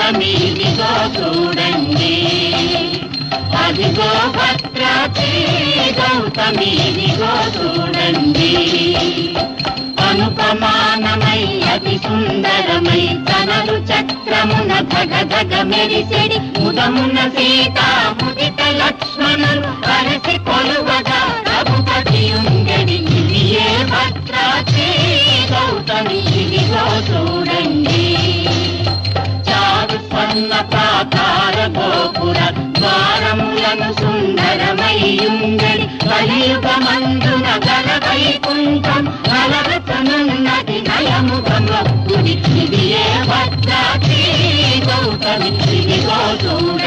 గౌతమి ఇదిగో చూడండి అదిగో భద్రాద్రి గౌతమి ఇదిగో చూడండి అనుపమానమై అతి సుందరమై తనలు చక్రమున ధగధగ మెరిసెడి ముదమున సీతా ముదిత లక్ష్మణులు కలిసి కొలువగా రఘుపతి ఉండెడి ఇది ఏ భద్రాద్రి గౌతమి ఇదిగో చూడండి చారు స్వర్ణ ప్రాకార గోపుర ద్వారములను సుందరమయ్యుండడి కలియుగమందున గల వైకుంఠం కలవతనున్నది నయముగమొక్కుడి ఇది ఏ భద్రాద్రి గౌతమి ఇదిగో చూడ